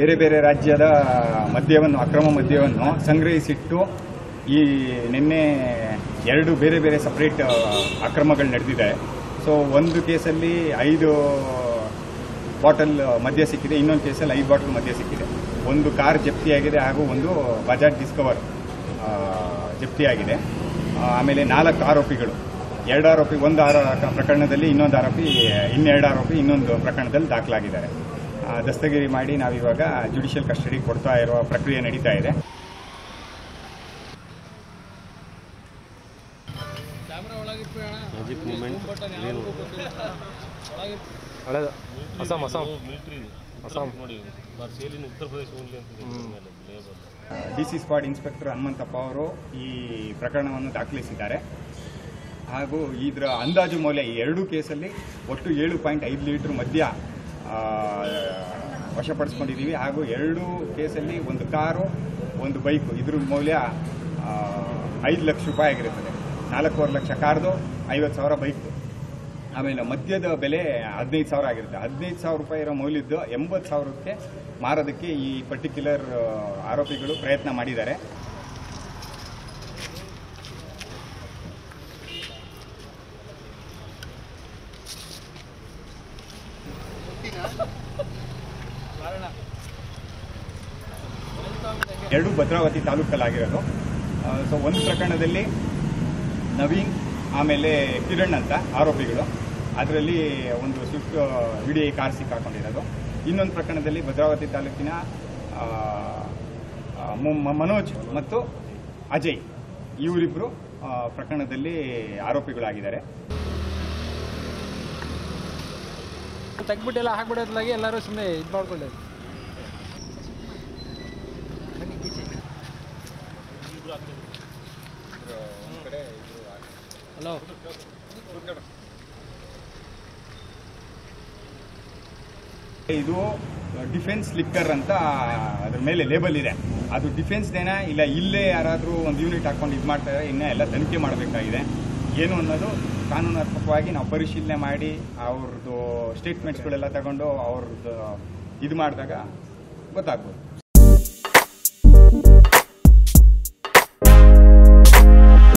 ಬೇರೆ ಬೇರೆ ರಾಜ್ಯದ ಮದ್ಯವನ್ನು ಅಕ್ರಮ ಮದ್ಯವನ್ನು ಸಂಗ್ರಹಿಸಿಟ್ಟು ಈ ನಿನ್ನೆ ಎರಡು ಬೇರೆ ಬೇರೆ ಸಪ್ರೇಟ್ ಅಕ್ರಮಗಳು ನಡೆದಿದೆ ಸೊ ಒಂದು ಕೇಸಲ್ಲಿ ಐದು ಬಾಟಲ್ ಮದ್ಯ ಸಿಕ್ಕಿದೆ ಇನ್ನೊಂದು ಕೇಸಲ್ಲಿ ಐದು ಬಾಟಲ್ ಮದ್ಯ ಸಿಕ್ಕಿದೆ ಒಂದು ಕಾರ್ ಜಪ್ತಿಯಾಗಿದೆ ಹಾಗೂ ಒಂದು ಬಜಾಜ್ ಡಿಸ್ಕವರ್ ಆ, ಜಪ್ತಿಯಾಗಿದೆ ಆ, ಆಮೇಲೆ ನಾಲ್ಕು ಆರೋಪಿಗಳು ಎರಡು ಆರೋಪಿ ಒಂದು ಆರ ಪ್ರಕರಣದಲ್ಲಿ ಇನ್ನೊಂದು ಆರೋಪಿ ಇನ್ನೆರಡು ಆರೋಪಿ ಇನ್ನೊಂದು ಪ್ರಕರಣದಲ್ಲಿ ದಾಖಲಾಗಿದ್ದಾರೆ ಆ, ದಸ್ತಗಿರಿ ಮಾಡಿ ನಾವಿವಾಗ ಜುಡಿಷಿಯಲ್ ಕಸ್ಟಡಿ ಕೊಡ್ತಾ ಇರುವ ಪ್ರಕ್ರಿಯೆ ನಡೀತಾ ಇದೆ ಮ್ಯಾಜಿಕ್ ಮೂಮೆಂಟ್ ಹಳೇದು ಅಸ್ಸಾಂ ಅಸ್ಸಾಂ ಮಿಲಿಟರಿ ಅಸ್ಸಾಂ ನೋಡಿ ಸೇಲಿನ ಉತ್ತರ ಪ್ರದೇಶ ಓನ್ಲಿ ಅಂತ labour D C squad inspector Hanumanthappa ಅವರು ಈ ಪ್ರಕರಣವನ್ನು ದಾಖಲಿಸಿದ್ದಾರೆ ಹಾಗೂ ಇದರ ಅಂದಾಜು ಮೌಲ್ಯ ಈ ಎರಡೂ ಕೇಸಲ್ಲಿ ಒಟ್ಟು ಏಳು ಪಾಯಿಂಟ್ ಐದು ಲೀಟ್ರ್ ಮದ್ಯ ಆ, ವಶಪಡಿಸ್ಕೊಂಡಿದ್ದೀವಿ ಹಾಗೂ ಎರಡು ಕೇಸಲ್ಲಿ ಒಂದು ಕಾರು ಒಂದು ಬೈಕು ಇದ್ರ ಮೌಲ್ಯ ಆ, ಐದು ಲಕ್ಷ ರೂಪಾಯಿ ಆಗಿರುತ್ತದೆ ನಾಲ್ಕೂವರೆ ಲಕ್ಷ ಕಾರ್ದು ಐವತ್ತು ಸಾವಿರ ಬೈಕ್ದು ಆಮೇಲೆ ಮದ್ಯದ ಬೆಲೆ ಹದಿನೈದು ಸಾವಿರ ಆಗಿರುತ್ತೆ ಹದಿನೈದು ಸಾವಿರ ರೂಪಾಯಿ ಇರೋ ಮೌಲ್ಯದ್ದು ಎಂಬತ್ತು ಸಾವಿರಕ್ಕೆ ಮಾರೋದಕ್ಕೆ ಈ ಪರ್ಟಿಕ್ಯುಲರ್ ಆರೋಪಿಗಳು ಪ್ರಯತ್ನ ಮಾಡಿದ್ದಾರೆ ಎರಡು ಭದ್ರಾವತಿ ತಾಲೂಕಲ್ಲಾಗಿರೋದು ಸೊ ಒಂದು ಪ್ರಕರಣದಲ್ಲಿ ನವೀನ್ ಆಮೇಲೆ ಕಿರಣ್ ಅಂತ ಆರೋಪಿಗಳು ಅದರಲ್ಲಿ ಒಂದು Swift V D I car ಸಿಕ್ಕಾಕೊಂಡಿರೋದು ಇನ್ನೊಂದು ಪ್ರಕರಣದಲ್ಲಿ ಭದ್ರಾವತಿ ತಾಲೂಕಿನ ಆ, ಆ, ಮೊ- ಮ- ಮನೋಜ್ ಮತ್ತು ಅಜಯ್ ಇವರಿಬ್ಬರು ಪ್ರಕರಣದಲ್ಲಿ ಆರೋಪಿಗಳಾಗಿದ್ದಾರೆ ತೆಗ್ಬಿಟ್ಟು ಎಲ್ಲ ಹಾಕ್ಬಿಡೋದ್ಲಾಗಿ ಎಲ್ಲರೂ ಸುಮ್ಮನೆ ಇದು ಮಾಡ್ಕೊಳ್ಳಿ ಹಲೋ ಇದು ಡಿಫೆನ್ಸ್ ಲಿಕ್ಕರ್ ಅಂತ ಅದ್ರ ಮೇಲೆ ಲೇಬಲ್ ಇದೆ ಅದು ಡಿಫೆನ್ಸ್ದೇನಾ ಇಲ್ಲ ಇಲ್ಲೇ ಯಾರಾದರೂ ಒಂದು ಯೂನಿಟ್ ಹಾಕೊಂಡು ಇದು ಮಾಡ್ತಾರೆ ಇನ್ನೂ ಎಲ್ಲ ತನಿಖೆ ಮಾಡಬೇಕಾಗಿದೆ ಏನು ಅನ್ನೋದು ಕಾನೂನಾತ್ಮಕವಾಗಿ ನಾವು ಪರಿಶೀಲನೆ ಮಾಡಿ ಅವ್ರದ್ದು ಸ್ಟೇಟ್ಮೆಂಟ್ಸ್ಗಳೆಲ್ಲ ತಗೊಂಡು ಅವ್ರದ್ದು ಇದು ಮಾಡಿದಾಗ ಗೊತ್ತಾಗ್ಬೋದು